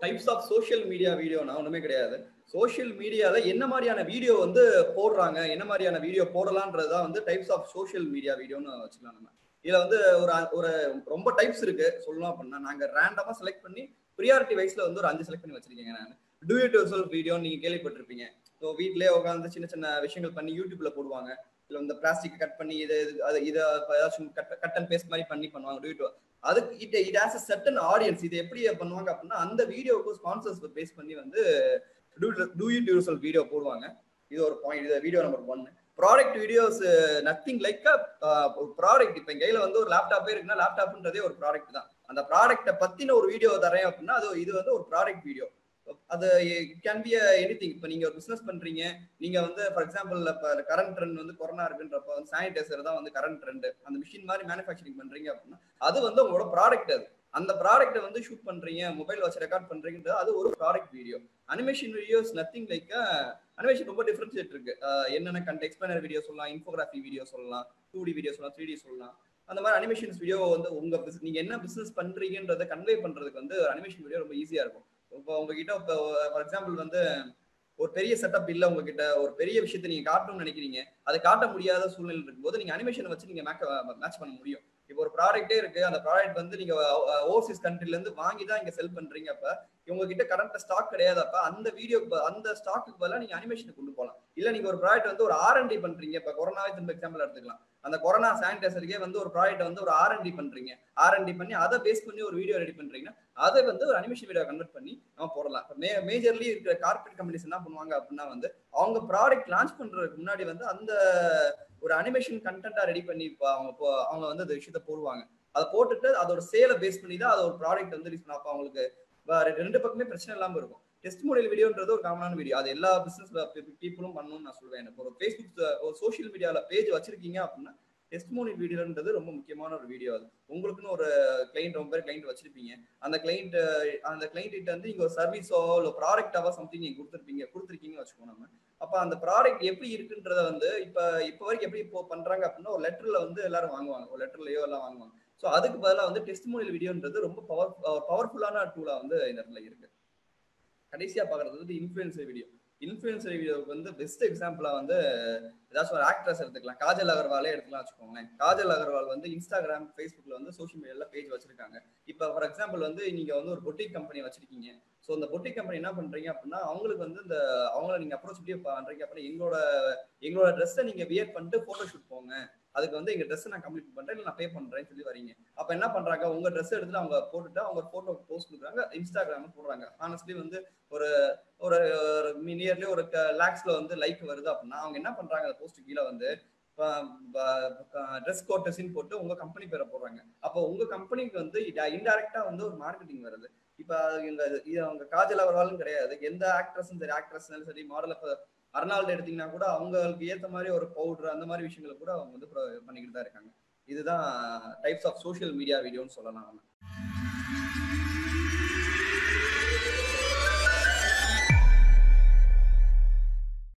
types of social media வீடியோனா ஒண்ணுமே கிடையாது சோஷியல் மீடியால என்ன மாதிரியான வீடியோ வந்து போடுறாங்க என்ன மாதிரியான வீடியோ போடலான்றதுதான் வந்து டைப்ஸ் ஆஃப் சோஷியல் மீடியா வீடியோன்னு வச்சுக்கலாம் நம்ம இதுல வந்து ஒரு ஒரு ரொம்ப டைப்ஸ் இருக்கு சொல்லலாம் அப்படின்னா நாங்க ரேண்டமா செலக்ட் பண்ணி ப்ரியாரிட்டி வைஸ்ல வந்து ஒரு அஞ்சு செலக்ட் பண்ணி வச்சிருக்கேங்க நான் do it yourself video நீங்க கேள்விப்பட்டிருப்பீங்க ஸோ வீட்லயே உட்காந்து சின்ன சின்ன விஷயங்கள் பண்ணி யூடியூப்ல போடுவாங்க இல்ல இந்த பிளாஸ்டிக் கட் பண்ணி இதை இது- அதை இதை ஏதாச்சும் கட் கட் அண்ட் பேஸ்ட் மாதிரி பண்ணி பண்ணுவாங்க டூ இட் அதுக்கு it it has a certain audience இது எப்படி பண்ணுவாங்க அப்படின்னா அந்த வீடியோவுக்கு ஸ்பான்சர்ஸ் பேஸ் பண்ணி வந்து do it yourself video போடுவாங்க இது ஒரு பாயிண்ட் இது video number one product videos nothing like product இப்போ என் கையில வந்து ஒரு லேப்டாப்பே இருக்குன்னா லேப்டாப்ன்றதே ஒரு ப்ராடக்ட் தான் அந்த ப்ராடக்ட்டை பத்தின ஒரு வீடியோ தரேன் அப்படின்னா அது இது வந்து ஒரு ப்ராடக்ட் வீடியோ அது கேன் பி எனி திங் இப்போ நீங்க ஒரு பிசினஸ் பண்றீங்க நீங்க வந்து ஃபார் எக்ஸாம்பிள் இப்போ கரண்ட் ட்ரெண்ட் வந்து கொரோனா இருக்குன்றப்ப வந்து சானிடைசர் தான் வந்து கரண்ட் ட்ரெண்ட் அந்த மிஷின் மாதிரி மேனுஃபேக்சரிங் பண்றீங்க அப்படின்னா அது வந்து உங்களோட ப்ராடக்ட் அது அந்த ப்ராடக்ட்டை வந்து ஷூட் பண்றீங்க மொபைல் வச்சு ரெக்கார்ட் பண்றீங்கன்றது அது ஒரு product video animation videos nothing like animation ரொம்ப டிஃபரன்ஷியேட் இருக்கு அஹ் என்னென்ன கண்ட் எக்ஸ்பிளைனர் வீடியோ சொல்லலாம் இன்ஃபோகிராஃபி வீடியோ சொல்லலாம் டூ டி வீடியோ சொல்லலாம் த்ரீ டி சொல்லலாம் அந்த மாதிரி அனிமேஷன்ஸ் வீடியோ வந்து உங்க business- நீங்க என்ன பிசினஸ் பண்றீங்கன்றதை கன்வே பண்றதுக்கு வந்து அனிமேஷன் வீடியோ ரொம்ப ஈஸியா இருக்கும் இப்போ உங்ககிட்ட இப்போ ஃபார் எக்ஸாம்பிள் வந்து ஒரு பெரிய செட்டப் இல்ல உங்ககிட்ட ஒரு பெரிய விஷயத்தை நீங்க காட்டணும்னு நினைக்கிறீங்க அதை காட்ட முடியாத சூழ்நிலை இருக்கும்போது நீங்க அனிமேஷனை வச்சு நீங்க மேட்ச் பண்ண முடியும் இப்போ ஒரு ப்ராடக்ட்டே இருக்கு அந்த ப்ராடக்ட் வந்து நீங்க ஓவர்சீஸ் கண்ட்ரில இருந்து வாங்கி தான் இங்க செல் பண்றீங்க அப்ப இவங்க கிட்ட கரண்ட் ஸ்டாக் கிடையாது அப்ப அந்த வீடியோ அந்த ஸ்டாக்கு பதிலாக நீங்க அனிமேஷன் கொண்டு போகலாம் இல்ல நீங்க ஒரு ப்ராடக்ட் வந்து ஒரு ஆர்என்டி பண்றீங்க இப்ப கொரோனாவே திரும்ப எக்ஸாம்பிள் எடுத்துக்கலாம் அந்த கொரோனா சானிடைசருக்கே வந்து ஒரு ப்ராடக்ட் வந்து ஒரு ஆர்என்டி பண்றீங்க ஆர்என்டி பண்ணி அதை பேஸ் பண்ணி ஒரு வீடியோ ரெடி பண்றீங்கன்னா அதை வந்து ஒரு அனிமேஷன் வீடியோ கன்வெர்ட் பண்ணி நம்ம போடலாம் இப்போ மே மேஜர்லி இருக்கிற கார்பரேட் கம்பெனிஸ் என்ன பண்ணுவாங்க அப்படின்னா வந்து அவங்க ப்ராடக்ட் லான்ச் பண்றதுக்கு முன்னாடி வந்து அந்த ஒரு அனிமேஷன் கண்டென்ட்டா ரெடி பண்ணி இப்ப அவங்க போ- அவங்க வந்து அந்த விஷயத்த போடுவாங்க அதை போட்டுட்டு அதோட சேலை பேஸ் பண்ணி தான் அது ஒரு ப்ராடக்ட் வந்து ரிலீஸ் பண்ண அப்ப அவங்களுக்கு வ- ரெண்டு பக்கமே பிரச்சனை இல்லாம இருக்கும் டெஸ்ட் மாடல் வீடியோன்றது ஒரு காமனான வீடியோ அது எல்லா பிசினஸ் பீப்புளும் பண்ணணும்னு நான் சொல்லுவேன் எனக்கு ஒரு ஃபேஸ்புக் ஒரு சோஷியல் மீடியால பேஜ் வச்சிருக்கீங்க அப்படின்னா டெஸ்ட் மோனில் வீடியோன்றது ரொம்ப முக்கியமான ஒரு வீடியோ அது உங்களுக்குன்னு ஒரு கிளைண்ட் ரொம்ப பேர் கிளைண்ட் வச்சிருப்பீங்க அந்த கிளைண்ட் அந்த கிளைண்ட் கிட்ட வந்து நீங்க ஒரு சர்வீஸோ இல்லை ப்ராடக்டாவோ சம்திங் நீங்க கொடுத்துருப்பீங்க கொடுத்துருக்கீங்கன்னு வச்சுக்கோங்க நம்ம அப்ப அந்த ப்ராடக்ட் எப்படி இருக்குன்றத வந்து இப்ப இப்போ வரைக்கும் எப்படி இப்போ பண்றாங்க அப்படின்னா ஒரு லெட்டர்ல வந்து எல்லாரும் வாங்குவாங்க ஒரு லெட்டர்லயோ எல்லாம் வாங்குவாங்க ஸோ அதுக்கு பதிலாக வந்து டெஸ்டிமோனியல் வீடியோன்றது ரொம்ப பவர் பவர்ஃபுல்லான டூலா வந்து இந்த இடத்துல இருக்கு கடைசியா பாக்குறது வந்து இன்ஃபுளுசர் வீடியோ இன்ஃபுளுசர் வீடியோவுக்கு வந்து பெஸ்ட் எக்ஸாம்பிளா வந்து ஏதாச்சும் ஒரு ஆக்ட்ரஸ் எடுத்துக்கலாம் காஜல் அகர்வாலே எடுத்துக்கலாம் வச்சுக்கோங்களேன் காஜல் அகர்வால் வந்து இன்ஸ்டாகிராம் ஃபேஸ்புக்ல வந்து சோஷியல் மீடியால பேஜ் வச்சிருக்காங்க இப்போ ஃபார் எக்ஸாம்பிள் வந்து நீங்க வந்து ஒரு பொட்டிக் கம்பெனி வச்சிருக்கீங்க ஸோ இந்த பொட்டிக் கம்பெனி என்ன பண்றீங்க அப்படின்னா அவங்களுக்கு வந்து இந்த அவங்கள நீங்க அப்ரோச் பண்ணி பண்றீங்க அப்படின்னா எங்களோட எங்களோட ட்ரெஸ்ஸை நீங்க வியர் பண்ணிட்டு போட்டோ ஷூட் போங்க அதுக்கு வந்து எங்க ட்ரெஸ் நான் கம்ப்ளீட் பண்றேன் இல்லை நான் பே பண்றேன்னு சொல்லி வரீங்க அப்ப என்ன பண்றாங்க உங்க ட்ரெஸ் எடுத்துட்டு அவங்க போட்டுட்டு அவங்க போட்டோ போஸ்ட் கொடுக்குறாங்க இன்ஸ்டாகிராம்ல போடுறாங்க ஹானஸ்ட்லி வந்து ஒரு ஒரு நியர்லி ஒரு லேக்ஸ்ல வந்து லைக் வருது அப்படின்னா அவங்க என்ன பண்றாங்க அந்த போஸ்ட் கீழே வந்து ட்ரெஸ் கோட்டஸின்னு போட்டு உங்க கம்பெனி பேரை போடுறாங்க அப்போ உங்க கம்பெனிக்கு வந்து இன்டைரக்டா வந்து ஒரு மார்க்கெட்டிங் வருது இப்ப இங்க இது அவங்க காஜல் அவர்வாலும் கிடையாது எந்த ஆக்ட்ரஸும் சரி ஆக்ட்ரஸ்னாலும் சரி மாடல் இப்ப அர்னால்டு எடுத்தீங்கன்னா கூட அவங்களுக்கு ஏத்த மாதிரி ஒரு பவுடர் அந்த மாதிரி விஷயங்களை கூட அவங்க வந்து pro- பண்ணிக்கிட்டு தான் இருக்காங்க இதுதான் டைப்ஸ் ஆஃப் சோஷியல் மீடியா வீடியோன்னு சொல்லலாம் நம்ம